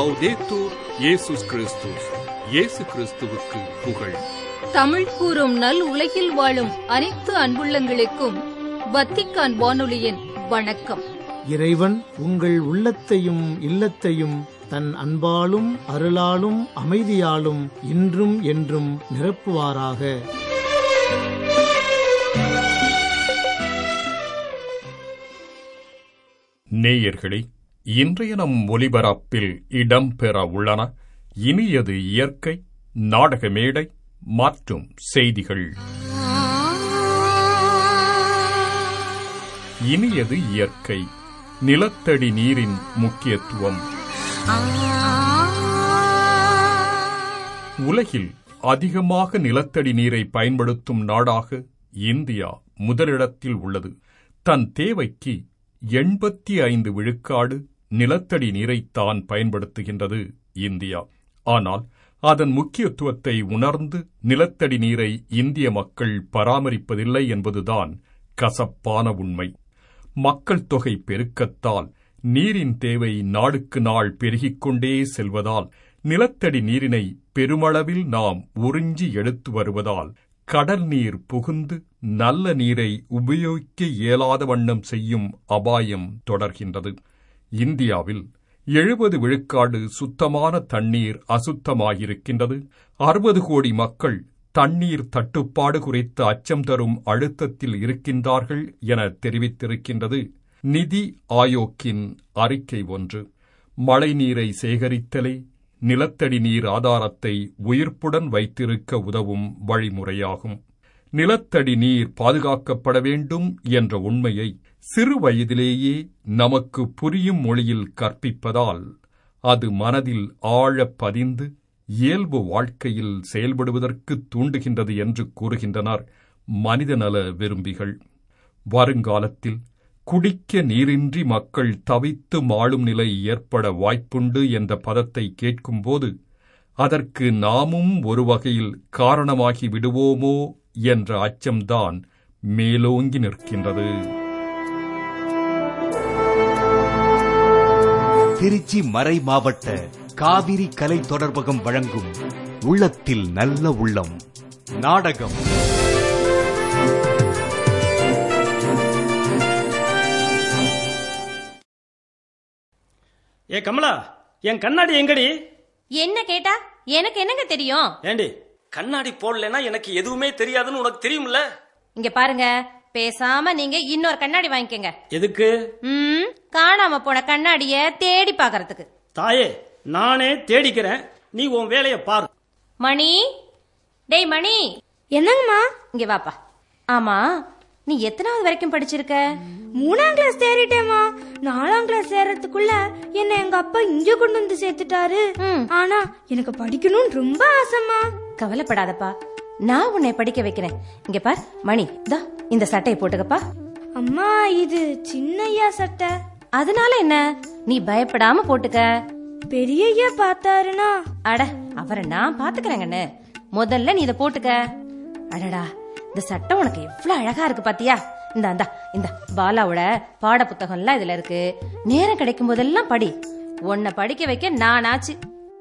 லவ்தேத்தூர் இயேசுஸ் கிறிஸ்துஸ் இயேசு கிறிஸ்துவுக்கு புகழ் தமிழ் கூறும் நல் உலகில் வாழும் அனைத்து அன்புள்ளங்களுக்கும் வத்திக்கான் வானொலியின் வணக்கம் இறைவன் உங்கள் உள்ளத்தையும் இல்லத்தையும் தன் அன்பாலும் அருளாலும் அமைதியாலும் இன்றும் என்றும் நிரப்புவாராக நேயர்களே இன்றைய நம் ஒலிபரப்பில் இடம்பெற உள்ளன இனியது இயற்கை நாடக மேடை மற்றும் செய்திகள் இனியது இயற்கை நிலத்தடி நீரின் முக்கியத்துவம் உலகில் அதிகமாக நிலத்தடி நீரை பயன்படுத்தும் நாடாக இந்தியா முதலிடத்தில் உள்ளது தன் தேவைக்கு எண்பத்தி ஐந்து விழுக்காடு நிலத்தடி நீரைத்தான் பயன்படுத்துகின்றது இந்தியா ஆனால் அதன் முக்கியத்துவத்தை உணர்ந்து நிலத்தடி நீரை இந்திய மக்கள் பராமரிப்பதில்லை என்பதுதான் கசப்பான உண்மை மக்கள் தொகை பெருக்கத்தால் நீரின் தேவை நாளுக்கு நாள் பெருகிக் கொண்டே செல்வதால் நிலத்தடி நீரினை பெருமளவில் நாம் உறிஞ்சி எடுத்து வருவதால் கடல் நீர் புகுந்து நல்ல நீரை உபயோகிக்க இயலாத வண்ணம் செய்யும் அபாயம் தொடர்கின்றது இந்தியாவில் எழுபது விழுக்காடு சுத்தமான தண்ணீர் அசுத்தமாகியிருக்கின்றது அறுபது கோடி மக்கள் தண்ணீர் தட்டுப்பாடு குறித்த அச்சம் தரும் அழுத்தத்தில் இருக்கின்றார்கள் என தெரிவித்திருக்கின்றது நிதி ஆயோக்கின் அறிக்கை ஒன்று மழைநீரை சேகரித்தலே நிலத்தடி நீர் ஆதாரத்தை உயிர்ப்புடன் வைத்திருக்க உதவும் வழிமுறையாகும் நிலத்தடி நீர் பாதுகாக்கப்பட வேண்டும் என்ற உண்மையை சிறு வயதிலேயே நமக்கு புரியும் மொழியில் கற்பிப்பதால் அது மனதில் ஆழ பதிந்து இயல்பு வாழ்க்கையில் செயல்படுவதற்கு தூண்டுகின்றது என்று கூறுகின்றனர் மனிதநல விரும்பிகள் வருங்காலத்தில் குடிக்க நீரின்றி மக்கள் தவித்து மாளும் நிலை ஏற்பட வாய்ப்புண்டு என்ற பதத்தை கேட்கும்போது அதற்கு நாமும் ஒரு வகையில் காரணமாகி விடுவோமோ என்ற அச்சம்தான் மேலோங்கி நிற்கின்றது திருச்சி மறை மாவட்ட காவிரி கலை தொடர்பகம் வழங்கும் உள்ளத்தில் நல்ல உள்ளம் நாடகம் ஏ கமலா என் கண்ணாடி எங்கடி என்ன கேட்டா எனக்கு என்னங்க தெரியும் ஏண்டி கண்ணாடி போடலனா எனக்கு எதுவுமே தெரியாதுன்னு உனக்கு தெரியும்ல இங்க பாருங்க பேசாம நீங்க இன்னொரு கண்ணாடி வாங்கிக்கங்க எதுக்கு ம் காணாம போன கண்ணாடிய தேடி பாக்குறதுக்கு தாயே நானே தேடிக்கிறேன் நீ உன் வேலைய பாரு மணி டேய் மணி என்னங்கம்மா இங்க வாப்பா ஆமா நீ எத்தனாவது வரைக்கும் படிச்சிருக்க மூணாம் கிளாஸ் தேறிட்டேம்மா நாலாம் கிளாஸ் சேர்றதுக்குள்ள என்ன எங்க அப்பா இங்க கொண்டு வந்து சேர்த்துட்டாரு ம். ஆனா எனக்கு படிக்கணும்னு ரொம்ப ஆசைம்மா கவலைப்படாதப்பா நான் உன்னை படிக்க வைக்கிறேன் இங்க பார் மணி தா இந்த சட்டையை போட்டுக்கப்பா அம்மா இது சின்னையா சட்டை அதனால என்ன நீ பயப்படாம போட்டுக்க பெரியய்யா பார்த்தாருனா அட அவரை நான் பாத்துக்கிறேங்கண்ணு முதல்ல நீ இதை போட்டுக்க அடடா இந்த சட்டை உனக்கு எவ்வளவு அழகா இருக்கு பாத்தியா இந்த இந்த இந்த பாலாவோட பாட புத்தகம்லாம் இதுல இருக்கு நேரம் கிடைக்கும் போதெல்லாம் படி உன்னை படிக்க வைக்க நான் ஆச்சு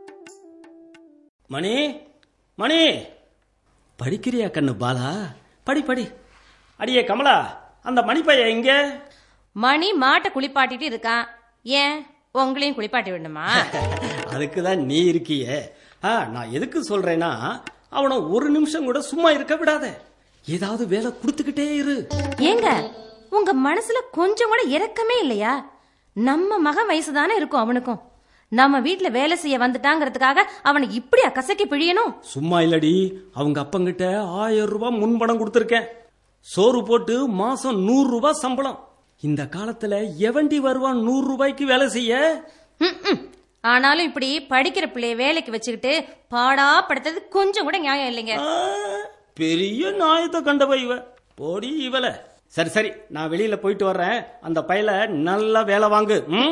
மணி மணி படிக்கிறியா கண்ணு பாலா படி படி அடியே கமலா அந்த மணிப்பைய எங்க மணி மாட்டை குளிப்பாட்டிட்டு இருக்கான் ஏன் உங்களையும் குளிப்பாட்டி விடணுமா அதுக்கு தான் நீ இருக்கியே ஆ, நான் எதுக்கு சொல்றேன்னா அவனை ஒரு நிமிஷம் கூட சும்மா இருக்க விடாத ஏதாவது வேலை கொடுத்துக்கிட்டே இரு ஏங்க உங்க மனசுல கொஞ்சம் கூட இரக்கமே இல்லையா நம்ம மகன் வயசுதானே இருக்கும் அவனுக்கும் நம்ம வீட்ல வேலை செய்ய வந்துட்டாங்கிறதுக்காக அவனை இப்படியா கசக்கி பிழியணும் சும்மா இல்லடி அவங்க அப்பங்கிட்ட ஆயிரம் ரூபாய் முன்பணம் கொடுத்துருக்கேன் சோறு போட்டு மாசம் நூறு ரூபாய் சம்பளம் இந்த காலத்துல எவண்டி வருவான் நூறு ரூபாய்க்கு வேலை செய்ய ம், ம். ஆனாலும் இப்படி படிக்கிற பிள்ளைய வேலைக்கு வச்சுக்கிட்டு பாடா படுத்தது கொஞ்சம் கூட நியாயம் இல்லைங்க ஆ, பெரிய நியாயத்தை கண்டவ இவ போடி இவல சரி சரி நான் வெளியில போயிட்டு வர்றேன் அந்த பையல நல்லா வேலை வாங்கு ம்?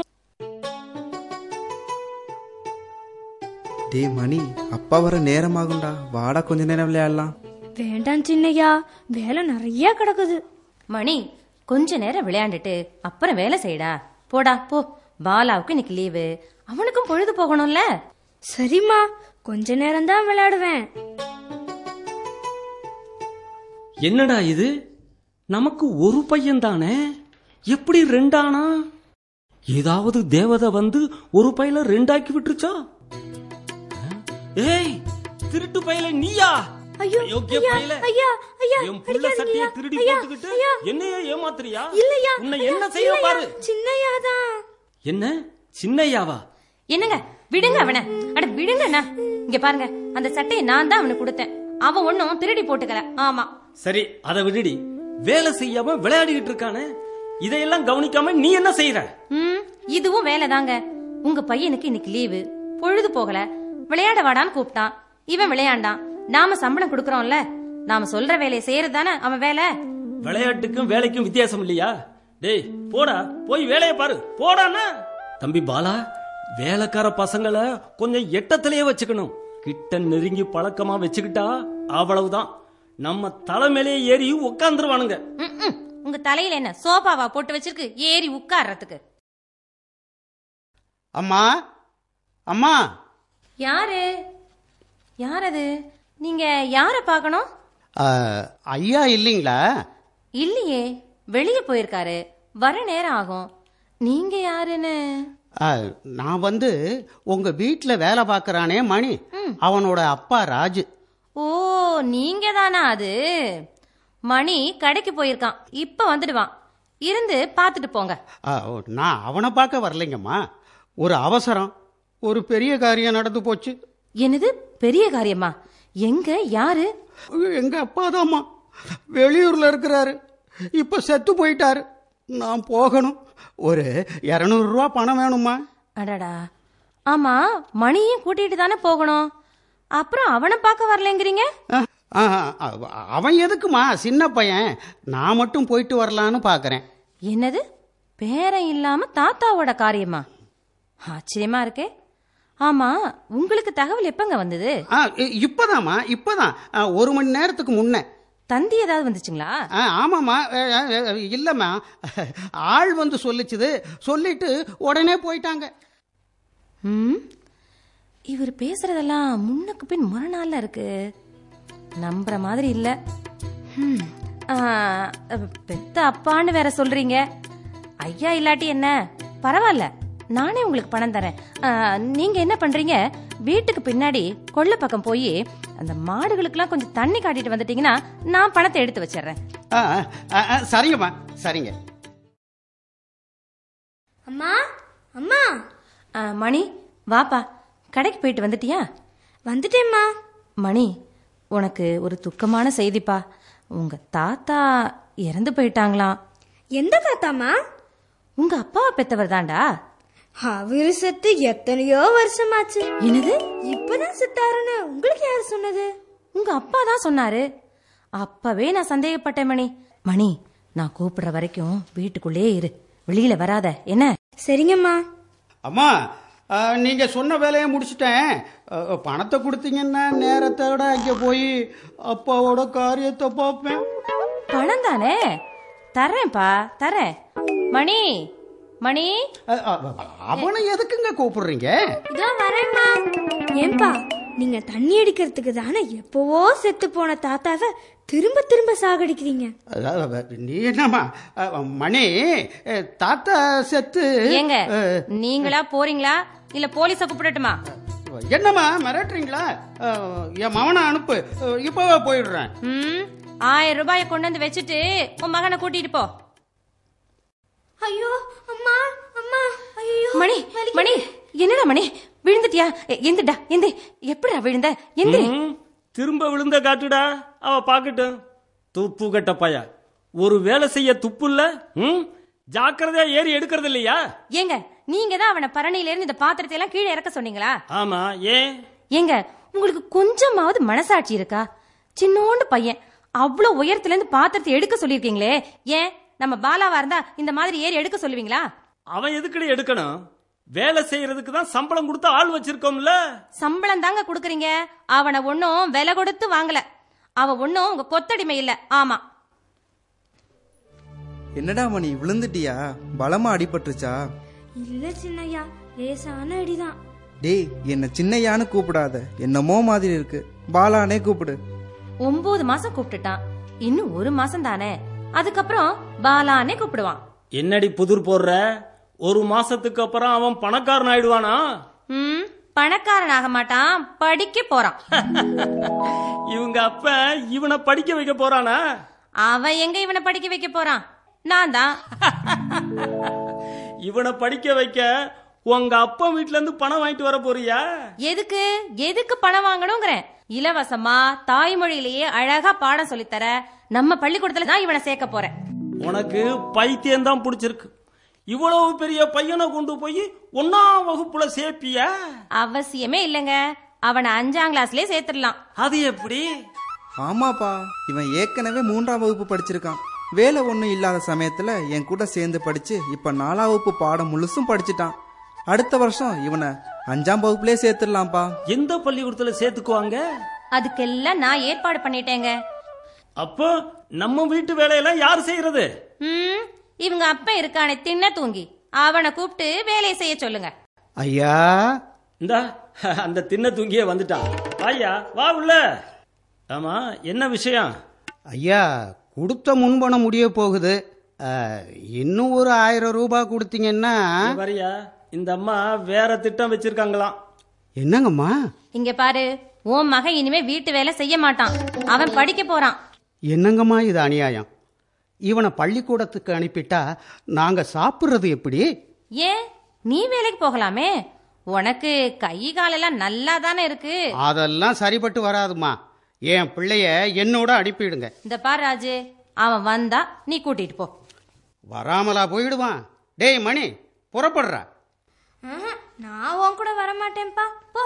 டேய் மணி அப்பா வர நேரமாகும்டா வாடா கொஞ்ச நேரம் விளையாடலாம் வேண்டாம் சின்னையா வேலை நிறைய கிடக்குது மணி கொஞ்ச நேரம் விளையாண்டுட்டு அப்புறம் வேலை செய்யடா போடா போ பாலாவுக்கு இன்னைக்கு லீவு அவனுக்கும் பொழுது போகணும்ல சரிம்மா கொஞ்ச நேரம் தான் விளையாடுவேன் என்னடா இது நமக்கு ஒரு பையன் தானே எப்படி ரெண்டானா ஏதாவது தேவதை வந்து ஒரு பையில ரெண்டாக்கி விட்டுருச்சா ஏய் திருட்டு பையில நீயா ஐயோ அயோக்கிய ஐயா பயலே. ஐயா ஐயா என் புள்ள அடிக்காதீங்க சட்டையை ஐயா. திருடி ஐயா, போட்டுக்கிட்டு ஐயா. என்னைய ஏமாத்துறியா இல்லையா உன்னை ஐயா, என்ன செய்ய இல்லையா. பாரு சின்னையா தான் என்ன சின்னையாவா என்னங்க விடுங்க அவனை அட விடுங்க அண்ணா. இங்க பாருங்க அந்த சட்டையை நான் தான் அவனுக்கு கொடுத்தேன் அவன் ஒன்னும் திருடி போட்டுக்கல ஆமா சரி அத விடுடி வேலை செய்யாம விளையாடிக்கிட்டு இருக்கானே இதையெல்லாம் கவனிக்காம நீ என்ன செய்யற ம் இதுவும் வேலைதாங்க உங்க பையனுக்கு இன்னைக்கு லீவு பொழுது போகல விளையாட வாடான்னு கூப்பிட்டான் இவன் விளையாண்டான் நாம சம்பளம் கொடுக்கறோம்ல நாம சொல்ற வேலையை செய்யறது தானே அவன் வேலை விளையாட்டுக்கும் வேலைக்கும் வித்தியாசம் இல்லையா டேய் போடா போய் வேலையை பாரு போடான்னா தம்பி பாலா வேலைக்கார பசங்களை கொஞ்சம் எட்டத்திலேயே வச்சுக்கணும் கிட்ட நெருங்கி பழக்கமா வச்சுக்கிட்டா அவ்வளவுதான் நம்ம தலைமையிலே ஏறி உட்காந்துருவானுங்க ம், ம். உங்க தலையில என்ன சோபாவா போட்டு வச்சிருக்கு ஏறி உட்கார்றதுக்கு அம்மா அம்மா யாரு யார் அது நீங்க யார பார்க்கணும் ஆ, ஐயா இல்லைங்களா இல்லையே வெளியே போயிருக்காரு வர நேரம் ஆகும் நீங்க யாருன்னு ஆ, நான் வந்து உங்க வீட்டுல வேலை பார்க்கறானே மணி அவனோட அப்பா ராஜு ஓ நீங்க தானா அது மணி கடைக்கு போயிருக்கான் இப்ப வந்துடுவான் இருந்து பார்த்துட்டு போங்க ஆ, ஓ, நான் அவனை பார்க்க வரலைங்கம்மா ஒரு அவசரம் ஒரு பெரிய காரியம் நடந்து போச்சு என்னது பெரிய காரியமா எங்க யாரு எங்க அப்பாதாம்மா வெளியூர்ல இருக்கிறாரு இப்ப செத்து போயிட்டாரு நான் போகணும் ஒரு இருநூறு ரூபா பணம் வேணுமா அடடா ஆமா மணியும் கூட்டிட்டு தானே போகணும் அப்புறம் அவனை பார்க்க வரலங்கிறீங்க ஆ, ஆ, ஆ, அவன் எதுக்குமா சின்ன பையன் நான் மட்டும் போயிட்டு வரலான்னு பார்க்கறேன் என்னது பேரன் இல்லாம தாத்தாவோட காரியமா ஆச்சரியமா இருக்கே ஆமா உங்களுக்கு தகவல் எப்பங்க வந்தது ஆ, இ- இப்பதாம்மா இப்பதான் ஆ, ஒரு மணி நேரத்துக்கு முன்ன தந்தி ஏதாவது வந்துச்சுங்களா ஆ, ஆமாம்மா அ, அ, அ, இல்லம்மா ஆள் வந்து சொல்லிச்சுது சொல்லிட்டு உடனே போயிட்டாங்க ம் இவர் பேசுறதெல்லாம் முன்னுக்கு பின் முரணால இருக்கு நம்புற மாதிரி இல்ல ம், ஆ, பெத்த அப்பான்னு வேற சொல்றீங்க ஐயா இல்லாட்டி என்ன பரவாயில்ல நானே உங்களுக்கு பணம் தரேன் ஆ, நீங்க என்ன பண்றீங்க வீட்டுக்கு பின்னாடி கொள்ள பக்கம் போய் அந்த மாடுகளுக்கெல்லாம் கொஞ்சம் தண்ணி காட்டிட்டு வந்துட்டீங்கன்னா நான் பணத்தை எடுத்து வச்சிடுறேன் ஆ, ஆ, ஆ, சரிங்கம்மா சரிங்க அம்மா அம்மா ஆ, மணி வாப்பா கடைக்கு போயிட்டு வந்துட்டியா வந்துட்டேம்மா மணி உனக்கு ஒரு துக்கமான செய்திப்பா உங்க தாத்தா இறந்து போயிட்டாங்களாம் எந்த தாத்தாம்மா உங்க அப்பாவை பெத்தவர் தான்டா அவரு செத்து எத்தனையோ வருஷமாச்சு என்னது இப்பதான் செத்தாருன்னு உங்களுக்கு யார் சொன்னது உங்க அப்பா தான் சொன்னாரு அப்பவே நான் சந்தேகப்பட்டேன் மணி மணி நான் கூப்பிடுற வரைக்கும் வீட்டுக்குள்ளே இரு வெளியில வராத என்ன சரிங்கம்மா அம்மா ஆ, நீங்க சொன்ன வேலையை முடிச்சிட்டேன் ஆ, பணத்தை கொடுத்தீங்கன்னா நேரத்தோட அங்கே போய் அப்பாவோட காரியத்தை பார்ப்பேன் பணம் தானே தர்றேன்ப்பா தரேன் மணி மணி ஆ, ஆ, அவனை எதுக்குங்க கூப்பிடுறீங்க இதோ வரேம்மா ஏன்பா நீங்க தண்ணி அடிக்கிறதுக்கு தானே எப்பவோ செத்து போன தாத்தாவை திரும்ப திரும்ப சாகடிக்கிறீங்க அதாவது, நீ என்னம்மா ஆ, மணி ஆ, தாத்தா செத்து ஏங்க ஆ, நீங்களா போறீங்களா இல்ல போலீஸ கூப்பிடட்டுமா என்னம்மா மிரட்டுறீங்களா ஆ, என் மவனை அனுப்பு ஆ, இப்பவே போயிடுறேன் ம் ஆயிரம் ரூபாயை கொண்டு வந்து வச்சுட்டு உன் மகனை கூட்டிட்டு போ ஐயோ அம்மா அம்மா ஐயோ மணி மணி என்னடா மணி விழுந்துட்டியா எ- எந்திரடா எந்த எப்படிடா விழுந்த எந்திரி ம், திரும்ப விழுந்த காட்டுடா அவ பாக்கட்டும் துப்பு கட்ட பைய ஒரு வேலை செய்ய துப்பு இல்ல ம் ஜாக்கிரதையா ஏறி எடுக்கிறது இல்லையா ஏங்க நீங்க தான் அவனை பரணியில இருந்து இந்த பாத்திரத்தை எல்லாம் கீழே இறக்க சொன்னீங்களா ஆமா ஏன் ஏங்க உங்களுக்கு கொஞ்சமாவது மனசாட்சி இருக்கா சின்னோண்டு பையன் அவ்வளவு உயரத்துல இருந்து பாத்திரத்தை எடுக்க சொல்லிருக்கீங்களே ஏன் நம்ம பாலாவா இருந்தா இந்த மாதிரி ஏறி எடுக்க சொல்லுவீங்களா அவன் எதுக்குடி எடுக்கணும் வேலை செய்யறதுக்கு தான் சம்பளம் கொடுத்து ஆள் வச்சிருக்கோம்ல சம்பளம் தாங்க குடுக்குறீங்க அவனை ஒன்னும் விலை கொடுத்து வாங்கல அவன் ஒன்னும் உங்க கொத்தடிமை இல்ல ஆமா என்னடா மணி விழுந்துட்டியா பலமா அடிபட்டுருச்சா இல்ல சின்னையா லேசான அடிதான் டேய் என்ன சின்னையான்னு கூப்பிடாத என்னமோ மாதிரி இருக்கு பாலானே கூப்பிடு ஒன்பது மாசம் கூப்பிட்டுட்டான் இன்னும் ஒரு மாசம் தானே அதுக்கப்புறம் பாலானே கூப்பிடுவான் என்னடி புதிர் போடுற ஒரு மாசத்துக்கு அப்புறம் அவன் பணக்காரன் ஆயிடுவானா ம் பணக்காரன் ஆக மாட்டான் படிக்க போறான் இவங்க அப்ப இவனை படிக்க வைக்க போறானா அவன் எங்க இவனை படிக்க வைக்க போறான் நான் தான் இவனை படிக்க வைக்க உங்க அப்பா வீட்ல இருந்து பணம் வாங்கிட்டு வர போறியா எதுக்கு எதுக்கு பணம் வாங்கணுங்கிறேன் இலவசமா தாய்மொழியிலேயே அழகா பாடம் சொல்லித்தர நம்ம பள்ளிக்கூடத்துல தான் இவனை சேர்க்க போறேன் உனக்கு பைத்தியம் தான் பிடிச்சிருக்கு இவ்வளவு பெரிய பையனை கொண்டு போய் ஒன்னாம் வகுப்புல சேர்ப்பிய அவசியமே இல்லைங்க அவனை அஞ்சாம் கிளாஸ்லயே சேர்த்துடலாம் அது எப்படி ஆமாப்பா இவன் ஏற்கனவே மூன்றாம் வகுப்பு படிச்சிருக்கான் வேலை ஒன்றும் இல்லாத சமயத்துல என் கூட சேர்ந்து படிச்சு இப்ப நாலாம் வகுப்பு பாடம் முழுசும் படிச்சிட்டான் அடுத்த வருஷம் இவனை அஞ்சாம் வகுப்புலயே சேர்த்துடலாம்ப்பா எந்த பள்ளிக்கூடத்துல சேர்த்துக்குவாங்க அதுக்கெல்லாம் நான் ஏற்பாடு பண்ணிட்டேங்க அப்போ நம்ம வீட்டு வேலையெல்லாம் யார் செய்யறது ம் இவங்க அப்பா இருக்கானே தின்ன தூங்கி அவனை கூப்பிட்டு வேலையை செய்ய சொல்லுங்க ஐயா இந்த அந்த தின்ன தூங்கியே வந்துட்டான் வாயா வா உள்ள ஆமா என்ன விஷயம் ஐயா கொடுத்த முன்பணம் முடிய போகுது அஹ், இன்னும் ஒரு ஆயிரம் ரூபாய் கொடுத்தீங்கன்னா இங்க பாரியா இந்த அம்மா வேற திட்டம் வச்சிருக்காங்களாம் என்னங்கம்மா இங்க பாரு உன் மகன் இனிமே வீட்டு வேலை செய்ய மாட்டான் அவன் படிக்க போறான் என்னங்கம்மா இது அநியாயம் இவனை பள்ளிக்கூடத்துக்கு அனுப்பிட்டா நாங்க சாப்பிடுறது எப்படி ஏன் நீ வேலைக்கு போகலாமே உனக்கு கை காலெல்லாம் நல்லா தானே இருக்கு அதெல்லாம் சரிப்பட்டு வராதுமா என் பிள்ளைய என்னோட அனுப்பிடுங்க இந்த பார் ராஜு அவன் வந்தா நீ கூட்டிட்டு போ வராமலா போயிடுவான் டேய் மணி புறப்படுற ஆஹா, நான் உன் கூட வர மாட்டேன்ப்பா போ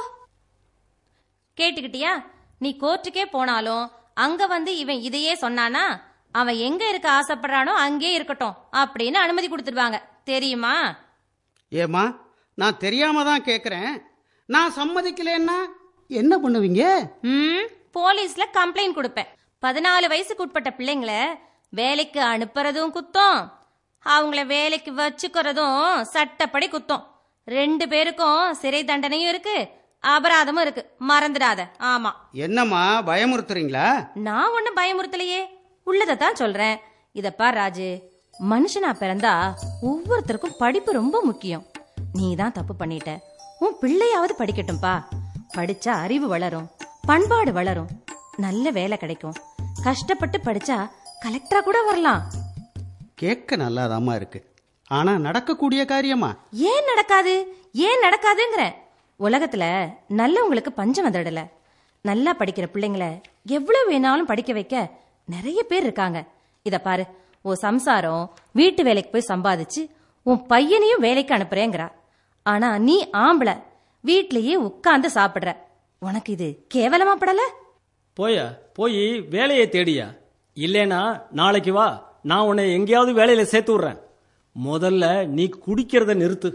கேட்டுக்கிட்டியா நீ கோர்ட்டுக்கே போனாலும் அங்க வந்து இவன் இதையே சொன்னானா அவன் எங்க இருக்க ஆசைப்படுறானோ அங்கே இருக்கட்டும் அப்படின்னு அனுமதி கொடுத்துருவாங்க தெரியுமா ஏமா நான் தெரியாம தான் கேட்குறேன் நான் சம்மதிக்கலன்னா என்ன பண்ணுவீங்க ம் போலீஸ்ல கம்ப்ளைண்ட் கொடுப்பேன் பதினாலு வயசுக்கு உட்பட்ட பிள்ளைங்களை வேலைக்கு அனுப்புறதும் குத்தம் அவங்கள வேலைக்கு வச்சுக்கிறதும் சட்டப்படி குத்தம் ரெண்டு பேருக்கும் சிறை தண்டனையும் இருக்கு அபராதமும் இருக்கு மறந்துடாத ஆமா என்னம்மா பயமுறுத்துறீங்களா நான் ஒன்னும் பயமுறுத்தலையே உள்ளதை தான் சொல்றேன் இத பார் ராஜு மனுஷனா பிறந்தா ஒவ்வொருத்தருக்கும் படிப்பு ரொம்ப முக்கியம் நீ தான் தப்பு பண்ணிட்ட உன் பிள்ளையாவது படிக்கட்டும்பா படிச்சா அறிவு வளரும் பண்பாடு வளரும் நல்ல வேலை கிடைக்கும் கஷ்டப்பட்டு படிச்சா கலெக்டரா கூட வரலாம் கேட்க நல்லாதாம்மா இருக்கு ஆனா நடக்கக்கூடிய காரியமா ஏன் நடக்காது ஏன் நடக்காதுங்கிற உலகத்துல நல்லவங்களுக்கு பஞ்சம் வந்துடல நல்லா படிக்கிற பிள்ளைங்கள எவ்வளவு வேணாலும் படிக்க வைக்க நிறைய பேர் இருக்காங்க இத பாரு உன் சம்சாரம் வீட்டு வேலைக்கு போய் சம்பாதிச்சு உன் பையனையும் வேலைக்கு அனுப்புறேங்கிறா ஆனா நீ ஆம்பளை வீட்லயே உட்கார்ந்து சாப்பிடுற உனக்கு இது கேவலமா படல போயா போய் வேலையை தேடியா இல்லேனா நாளைக்கு வா நான் உன்னை எங்கேயாவது வேலையில சேர்த்து விடுறேன் முதல்ல நீ குடிக்கிறத நிறுத்து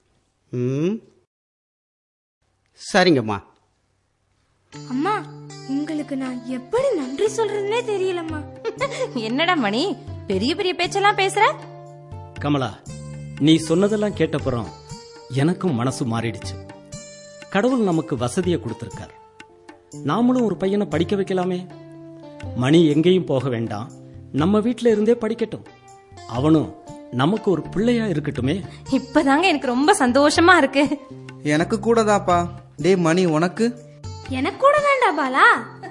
ம் சரிங்கம்மா அம்மா உங்களுக்கு நான் எப்படி நன்றி சொல்றதுனே தெரியலம்மா என்னடா மணி பெரிய பெரிய பேச்செல்லாம் பேசுற கமலா நீ சொன்னதெல்லாம் கேட்டப்புறம் எனக்கும் மனசு மாறிடுச்சு கடவுள் நமக்கு வசதியை கொடுத்திருக்கார் நாமளும் ஒரு பையனை படிக்க வைக்கலாமே மணி எங்கேயும் போக வேண்டாம் நம்ம வீட்ல இருந்தே படிக்கட்டும் அவனும் நமக்கு ஒரு பிள்ளையா இருக்கட்டுமே இப்பதாங்க எனக்கு ரொம்ப சந்தோஷமா இருக்கு எனக்கு கூடதாப்பா டேய் மணி உனக்கு எனக்கு கூட தான்டா பாலா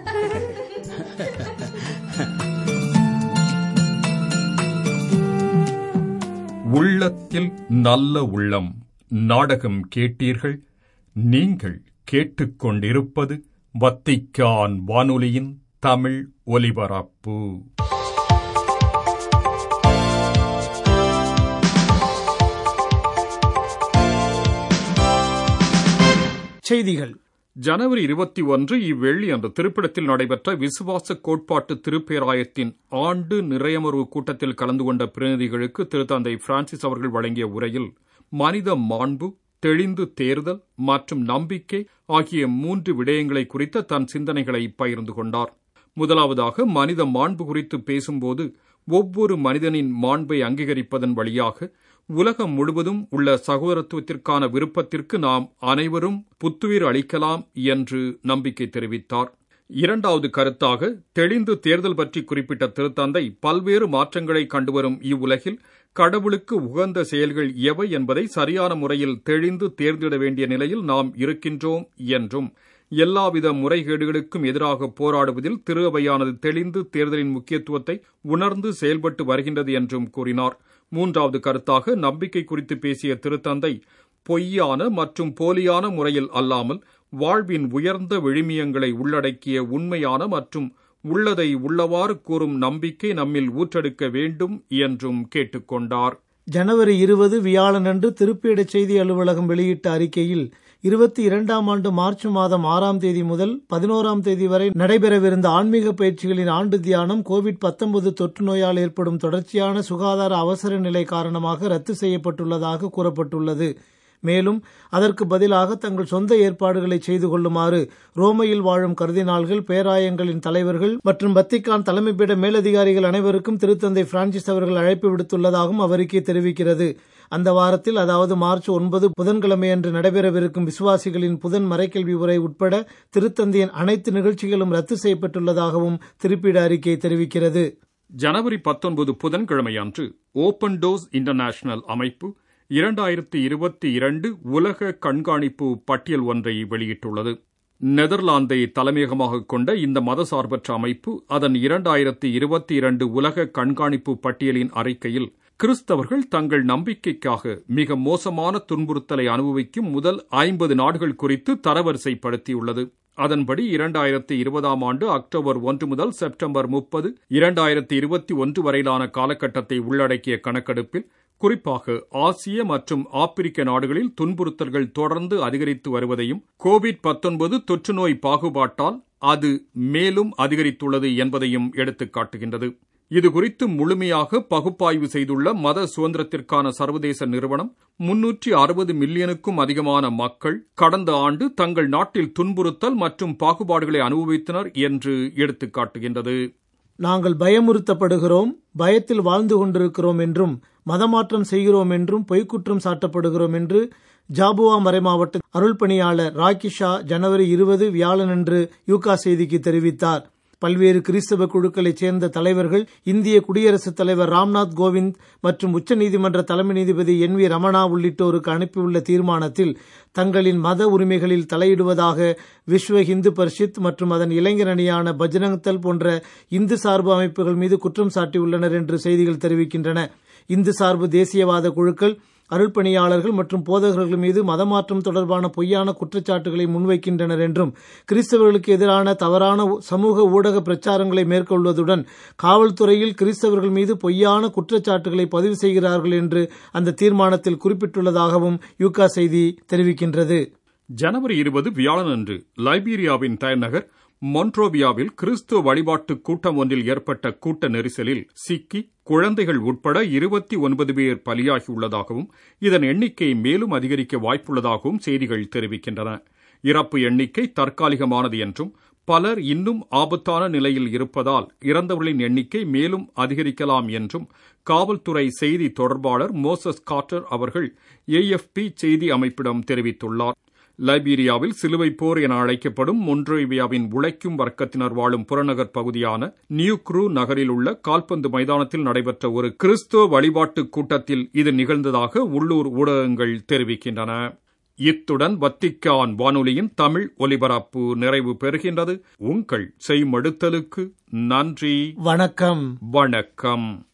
உள்ளத்தில் நல்ல உள்ளம் நாடகம் கேட்டீர்கள் நீங்கள் கேட்டுக்கொண்டிருப்பது வத்திக்கான் வானொலியின் தமிழ் ஒலிபரப்பு செய்திகள் ஜனவரி இருபத்தி ஒன்று இவ்வெள்ளி அன்று திருப்பிடத்தில் நடைபெற்ற விசுவாச கோட்பாட்டு திருப்பேராயத்தின் ஆண்டு நிறையமர்வு கூட்டத்தில் கலந்து கொண்ட பிரதிநிதிகளுக்கு திருத்தந்தை பிரான்சிஸ் அவர்கள் வழங்கிய உரையில் மனித மாண்பு தெளிந்து தேர்தல் மற்றும் நம்பிக்கை ஆகிய மூன்று விடயங்களை குறித்த தன் சிந்தனைகளை பகிர்ந்து கொண்டார் முதலாவதாக மனித மாண்பு குறித்து பேசும்போது ஒவ்வொரு மனிதனின் மாண்பை அங்கீகரிப்பதன் வழியாக உலகம் முழுவதும் உள்ள சகோதரத்துவத்திற்கான விருப்பத்திற்கு நாம் அனைவரும் புத்துயிர் அளிக்கலாம் என்று நம்பிக்கை தெரிவித்தார் இரண்டாவது கருத்தாக தெளிந்து தேர்தல் பற்றி குறிப்பிட்ட திருத்தந்தை பல்வேறு மாற்றங்களை கண்டுவரும் இவ்வுலகில் கடவுளுக்கு உகந்த செயல்கள் எவை என்பதை சரியான முறையில் தெளிந்து தேர்ந்திட வேண்டிய நிலையில் நாம் இருக்கின்றோம் என்றும் எல்லாவித முறைகேடுகளுக்கும் எதிராக போராடுவதில் திரு அவையானது தெளிந்து தேர்தலின் முக்கியத்துவத்தை உணர்ந்து செயல்பட்டு வருகின்றது என்றும் கூறினார் மூன்றாவது கருத்தாக நம்பிக்கை குறித்து பேசிய திருத்தந்தை பொய்யான மற்றும் போலியான முறையில் அல்லாமல் வாழ்வின் உயர்ந்த விழுமியங்களை உள்ளடக்கிய உண்மையான மற்றும் உள்ளதை உள்ளவாறு கூறும் நம்பிக்கை நம்மில் ஊற்றெடுக்க வேண்டும் என்றும் கேட்டுக்கொண்டார் ஜனவரி இருபது வியாழனன்று திருப்பேட செய்தி அலுவலகம் வெளியிட்ட அறிக்கையில் இருபத்தி இரண்டாம் ஆண்டு மார்ச் மாதம் ஆறாம் தேதி முதல் பதினோராம் தேதி வரை நடைபெறவிருந்த ஆன்மீக பயிற்சிகளின் ஆண்டு தியானம் கோவிட் பத்தொன்பது தொற்று நோயால் ஏற்படும் தொடர்ச்சியான சுகாதார அவசர நிலை காரணமாக ரத்து செய்யப்பட்டுள்ளதாக கூறப்பட்டுள்ளது மேலும் அதற்கு பதிலாக தங்கள் சொந்த ஏற்பாடுகளை செய்து கொள்ளுமாறு ரோமையில் வாழும் கருதினாள்கள் பேராயங்களின் தலைவர்கள் மற்றும் வத்திக்கான் தலைமைப்பீட மேலதிகாரிகள் அனைவருக்கும் திருத்தந்தை பிரான்சிஸ் அவர்கள் அழைப்பு விடுத்துள்ளதாகவும் அவ்வறிக்கை தெரிவிக்கிறது அந்த வாரத்தில் அதாவது மார்ச் ஒன்பது புதன்கிழமையன்று நடைபெறவிருக்கும் விசுவாசிகளின் புதன் மறைக்கல்வி உரை உட்பட திருத்தந்தையின் அனைத்து நிகழ்ச்சிகளும் ரத்து செய்யப்பட்டுள்ளதாகவும் திருப்பீட அறிக்கை தெரிவிக்கிறது ஜனவரி பத்தொன்பது புதன்கிழமையன்று ஓபன் டோஸ் இன்டர்நேஷனல் அமைப்பு இரண்டாயிரத்தி இருபத்தி இரண்டு உலக கண்காணிப்பு பட்டியல் ஒன்றை வெளியிட்டுள்ளது நெதர்லாந்தை தலைமையகமாக கொண்ட இந்த மதசார்பற்ற அமைப்பு அதன் இரண்டாயிரத்தி இருபத்தி இரண்டு உலக கண்காணிப்பு பட்டியலின் அறிக்கையில் கிறிஸ்தவர்கள் தங்கள் நம்பிக்கைக்காக மிக மோசமான துன்புறுத்தலை அனுபவிக்கும் முதல் ஐம்பது நாடுகள் குறித்து தரவரிசைப்படுத்தியுள்ளது அதன்படி இரண்டாயிரத்தி இருபதாம் ஆண்டு அக்டோபர் ஒன்று முதல் செப்டம்பர் முப்பது இரண்டாயிரத்தி இருபத்தி ஒன்று வரையிலான காலகட்டத்தை உள்ளடக்கிய கணக்கெடுப்பில் குறிப்பாக ஆசிய மற்றும் ஆப்பிரிக்க நாடுகளில் துன்புறுத்தல்கள் தொடர்ந்து அதிகரித்து வருவதையும் கோவிட் பத்தொன்பது தொற்றுநோய் பாகுபாட்டால் அது மேலும் அதிகரித்துள்ளது என்பதையும் எடுத்துக் காட்டுகின்றது இதுகுறித்து முழுமையாக பகுப்பாய்வு செய்துள்ள மத சுதந்திரத்திற்கான சர்வதேச நிறுவனம் முன்னூற்றி அறுபது மில்லியனுக்கும் அதிகமான மக்கள் கடந்த ஆண்டு தங்கள் நாட்டில் துன்புறுத்தல் மற்றும் பாகுபாடுகளை அனுபவித்தனர் என்று எடுத்துக் காட்டுகின்றது நாங்கள் பயமுறுத்தப்படுகிறோம் பயத்தில் வாழ்ந்து கொண்டிருக்கிறோம் என்றும் மதமாற்றம் செய்கிறோம் என்றும் பொய்க்குற்றம் சாட்டப்படுகிறோம் என்று ஜாபுவா மறைமாவட்ட அருள் பணியாளர் ராக்கிஷா ஜனவரி இருபது வியாழனன்று யூகா செய்திக்கு தெரிவித்தார் பல்வேறு கிறிஸ்தவ குழுக்களைச் சேர்ந்த தலைவர்கள் இந்திய குடியரசுத் தலைவர் ராம்நாத் கோவிந்த் மற்றும் உச்சநீதிமன்ற தலைமை நீதிபதி என் வி ரமணா உள்ளிட்டோருக்கு அனுப்பியுள்ள தீர்மானத்தில் தங்களின் மத உரிமைகளில் தலையிடுவதாக விஸ்வ இந்து பரிஷித் மற்றும் அதன் இளைஞர் அணியான பஜ்ரங் தள் போன்ற இந்து சார்பு அமைப்புகள் மீது குற்றம் சாட்டியுள்ளனர் என்று செய்திகள் தெரிவிக்கின்றன இந்து சார்பு தேசியவாத குழுக்கள் அருள்பணியாளர்கள் மற்றும் போதகர்கள் மீது மதமாற்றம் தொடர்பான பொய்யான குற்றச்சாட்டுகளை முன்வைக்கின்றனர் என்றும் கிறிஸ்தவர்களுக்கு எதிரான தவறான சமூக ஊடக பிரச்சாரங்களை மேற்கொள்வதுடன் காவல்துறையில் கிறிஸ்தவர்கள் மீது பொய்யான குற்றச்சாட்டுகளை பதிவு செய்கிறார்கள் என்று அந்த தீர்மானத்தில் குறிப்பிட்டுள்ளதாகவும் யூகா செய்தி தெரிவிக்கின்றது ஜனவரி இருபது வியாழனன்று லைபீரியாவின் தலைநகர் மொன்ட்ரோவியாவில் கிறிஸ்துவ வழிபாட்டு கூட்டம் ஒன்றில் ஏற்பட்ட கூட்ட நெரிசலில் சிக்கி குழந்தைகள் உட்பட இருபத்தி ஒன்பது பேர் பலியாகியுள்ளதாகவும் இதன் எண்ணிக்கை மேலும் அதிகரிக்க வாய்ப்புள்ளதாகவும் செய்திகள் தெரிவிக்கின்றன இறப்பு எண்ணிக்கை தற்காலிகமானது என்றும் பலர் இன்னும் ஆபத்தான நிலையில் இருப்பதால் இறந்தவர்களின் எண்ணிக்கை மேலும் அதிகரிக்கலாம் என்றும் காவல்துறை செய்தி தொடர்பாளர் மோசஸ் கார்டர் அவர்கள் ஏஎஃப்பி செய்தி அமைப்பிடம் தெரிவித்துள்ளார் லைபீரியாவில் சிலுவை போர் என அழைக்கப்படும் மொன்ட்ரோவியாவின் உழைக்கும் வர்க்கத்தினர் வாழும் புறநகர் பகுதியான நியூ குரூ நகரில் உள்ள கால்பந்து மைதானத்தில் நடைபெற்ற ஒரு கிறிஸ்துவ வழிபாட்டு கூட்டத்தில் இது நிகழ்ந்ததாக உள்ளூர் ஊடகங்கள் தெரிவிக்கின்றன இத்துடன் வத்திக்கான் வானொலியின் தமிழ் ஒலிபரப்பு நிறைவு பெறுகின்றது உங்கள் செய்மடுத்தலுக்கு நன்றி வணக்கம் வணக்கம்